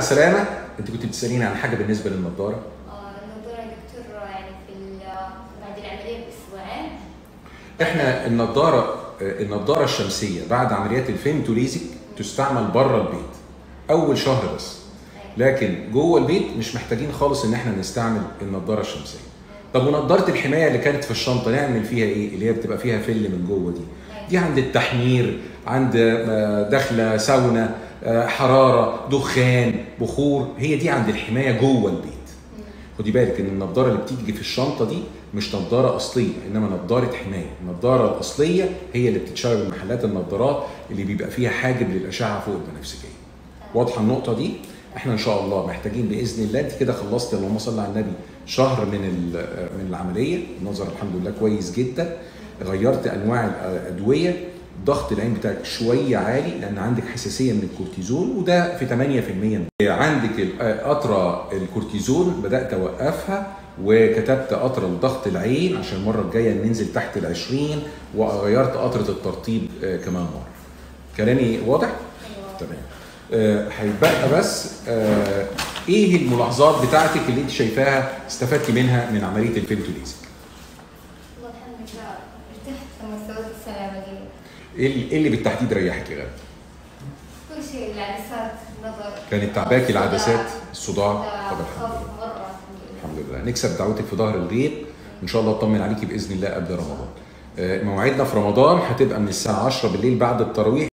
سلامه انت كنت بتساليني عن حاجه بالنسبه للنضاره آه، النظارة يا دكتور يعني في ال- بعد العملية بأسبوعين احنا النضاره النضاره الشمسيه بعد عمليات الفيمتوليزك تستعمل بره البيت اول شهر بس لكن جوه البيت مش محتاجين خالص ان احنا نستعمل النضاره الشمسيه طب ونضاره الحمايه اللي كانت في الشنطه نعمل فيها ايه اللي هي بتبقى فيها فل من جوه دي دي عند التحمير عند آه، دخله ساونا آه، حراره دخان بخور هي دي عند الحمايه جوه البيت خدي بالك ان النضاره اللي بتيجي في الشنطه دي مش نضاره اصليه انما نضاره حمايه النضاره الاصليه هي اللي بتتشرب من محلات النضارات اللي بيبقى فيها حاجب للاشعه فوق البنفسجيه واضحه النقطه دي احنا ان شاء الله محتاجين باذن الله انت كده خلصت اللهم صل على النبي شهر من ال- من العمليه النظر الحمد لله كويس جدا غيرت انواع الادويه ضغط العين بتاعك شويه عالي لان عندك حساسيه من الكورتيزون وده في 8% عندك ال- قطره الكورتيزون بدات اوقفها وكتبت قطره لضغط العين عشان المره الجايه ننزل تحت ال 20 وغيرت قطره الترطيب آه، كمان مره كلامي واضح؟ أيوة. تمام آه، هيتبقى بس آه، ايه الملاحظات بتاعتك اللي انت شايفاها استفدتي منها من عمليه الفيمتوليزك؟ والله الحمد لله ارتحت لما استويت السلامة دي ايه اللي- إيه اللي بالتحديد ريحك يا غالي؟ كل شيء العدسات نظر كانت تعباكي العدسات الصداع لا، طب الحمد خف لله مرة الحمد لله نكسب دعوتك في ظهر الغيب ان شاء الله اطمن عليكي باذن الله قبل رمضان آه، موعدنا في رمضان هتبقى من الساعه 10 بالليل بعد التراويح